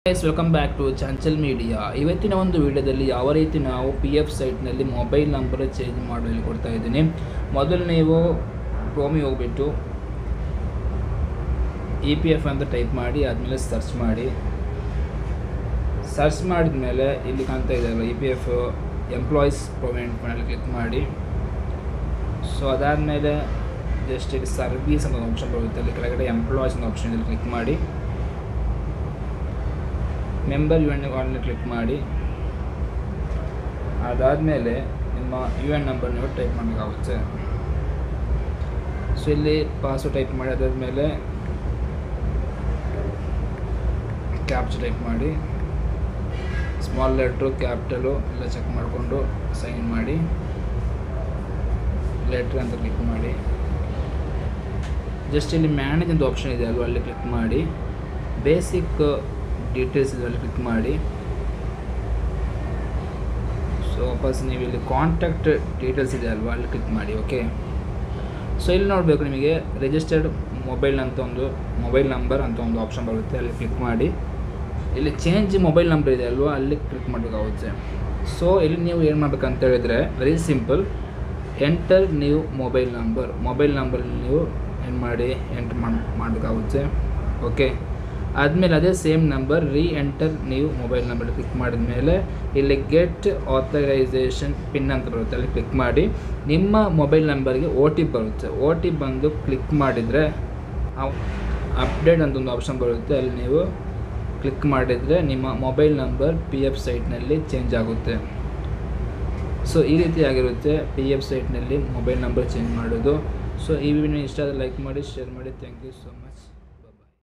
guys welcome back to Chanchal media ಇವತ್ತಿನ ಒಂದು ವಿಡಿಯೋದಲ್ಲಿ ಯಾವ ರೀತಿ ನಾವು ಪಿ ಎಫ್ ಸೈಟ್ನಲ್ಲಿ ಮೊಬೈಲ್ ನಂಬರ್ ಚೇಂಜ್ ಮಾಡಲು ಕೊಡ್ತಾ ಇದ್ದೀನಿ ಮೊದಲು ನೀವು ಕ್ರೋಮಿಗೆ ಹೋಗ್ಬಿಟ್ಟು ಇ ಪಿ ಎಫ್ ಅಂತ ಟೈಪ್ ಮಾಡಿ ಆದಮೇಲೆ ಸರ್ಚ್ ಮಾಡಿ ಸರ್ಚ್ ಮಾಡಿದ ಮೇಲೆ ಇಲ್ಲಿ ಕಾಣ್ತಾ ಇದೆಯಲ್ಲ E P F employees provide ಮೇಲೆ ಕ್ಲಿಕ್ ಮಾಡಿ ಸೊ ಅದಾದಮೇಲೆ ಜಸ್ಟ್ ಇಲ್ಲಿ ಸರ್ವೀಸ್ ಅಂತ ಆಪ್ಷನ್ ಬರುತ್ತೆ ಅಲ್ಲಿ ಕೆಳಗಡೆ ಎಂಪ್ಲಾಯೀಸ್ ಅಂತ ಆಪ್ಷನ್ ಇಲ್ಲಿ ಕ್ಲಿಕ್ ಮಾಡಿ ಮೆಂಬರ್ ಯು ಎನ್ ಕಾರ್ಡ್ನ ಕ್ಲಿಕ್ ಮಾಡಿ ಅದಾದಮೇಲೆ ನಿಮ್ಮ ಯು ಎನ್ ನಂಬರ್ ನೀವು ಟೈಪ್ ಮಾಡಬೇಕಾಗುತ್ತೆ ಸೊ ಇಲ್ಲಿ ಪಾಸ್ವರ್ಡ್ ಟೈಪ್ ಮಾಡಿ ಅದಾದಮೇಲೆ ಕ್ಯಾಪ್ಚ್ ಟೈಪ್ ಮಾಡಿ ಸ್ಮಾಲ್ ಲೆಟ್ರು ಕ್ಯಾಪಿಟಲು ಎಲ್ಲ ಚೆಕ್ ಮಾಡಿಕೊಂಡು ಸೈನ್ ಮಾಡಿ ಲೆಟ್ರ್ ಅಂತ ಕ್ಲಿಕ್ ಮಾಡಿ ಜಸ್ಟ್ ಇಲ್ಲಿ ಮ್ಯಾನೇಜ್ ಅಂತ ಆಪ್ಷನ್ ಇದೆ ಅಲ್ವಾ ಅಲ್ಲಿ ಕ್ಲಿಕ್ ಮಾಡಿ ಬೇಸಿಕ್ ಡೀಟೇಲ್ಸ್ ಇದರಲ್ಲಿ ಕ್ಲಿಕ್ ಮಾಡಿ ಸೊ ವಾಪಸ್ ನೀವು ಇಲ್ಲಿ ಕಾಂಟ್ಯಾಕ್ಟ್ ಡೀಟೇಲ್ಸ್ ಇದೆ ಅಲ್ವಾ ಅಲ್ಲಿ ಕ್ಲಿಕ್ ಮಾಡಿ ಓಕೆ ಸೊ ಇಲ್ಲಿ ನೋಡಬೇಕು ನಿಮಗೆ ರಿಜಿಸ್ಟರ್ಡ್ ಮೊಬೈಲ್ ಅಂತ ಒಂದು ಮೊಬೈಲ್ ನಂಬರ್ ಅಂತ ಒಂದು ಆಪ್ಷನ್ ಬರುತ್ತೆ ಅಲ್ಲಿ ಕ್ಲಿಕ್ ಮಾಡಿ ಇಲ್ಲಿ ಚೇಂಜ್ ಮೊಬೈಲ್ ನಂಬರ್ ಇದೆ ಅಲ್ವಾ ಅಲ್ಲಿ ಕ್ಲಿಕ್ ಮಾಡಬೇಕಾಗುತ್ತೆ ಸೊ ಇಲ್ಲಿ ನೀವು ಏನು ಮಾಡ್ಬೇಕಂತ ಹೇಳಿದರೆ very simple enter new mobile number mobile number ನೀವು ಏನು ಮಾಡಿ ಎಂಟರ್ ಮಾಡಿ ಮಾಡಬೇಕಾಗುತ್ತೆ ಓಕೆ ಆದಮೇಲೆ ಅದೇ same number re enter new mobile number click ಮಾಡಿದ ಮೇಲೆ ಇಲ್ಲಿ ಗೆಟ್ ಆಥರೈಸೇಷನ್ ಪಿನ್ ಅಂತ ಬರುತ್ತೆ ಅಲ್ಲಿ ಕ್ಲಿಕ್ ಮಾಡಿ ನಿಮ್ಮ ಮೊಬೈಲ್ ನಂಬರ್ಗೆ ಓ ಟಿ ಪಿ ಬರುತ್ತೆ ಓ ಟಿ ಪಿ ಬಂದು ಕ್ಲಿಕ್ ಮಾಡಿದರೆ ಅಪ್ಡೇಟ್ ಅಂತ ಒಂದು ಆಪ್ಷನ್ ಬರುತ್ತೆ ಅಲ್ಲಿ ನೀವು ಕ್ಲಿಕ್ ಮಾಡಿದರೆ ನಿಮ್ಮ ಮೊಬೈಲ್ ನಂಬರ್ ಪಿ ಎಫ್ ಸೈಟ್ನಲ್ಲಿ ಚೇಂಜ್ ಆಗುತ್ತೆ ಸೊ ಈ ರೀತಿಯಾಗಿರುತ್ತೆ ಪಿ ಎಫ್ ಸೈಟ್ನಲ್ಲಿ ಮೊಬೈಲ್ ನಂಬರ್ ಚೇಂಜ್ ಮಾಡೋದು ಸೊ ಈ ವಿಡಿಯೋ ಇಷ್ಟ ಆದರೆ ಲೈಕ್ ಮಾಡಿ ಶೇರ್ ಮಾಡಿ ಥ್ಯಾಂಕ್ ಯು ಸೊ ಮಚ್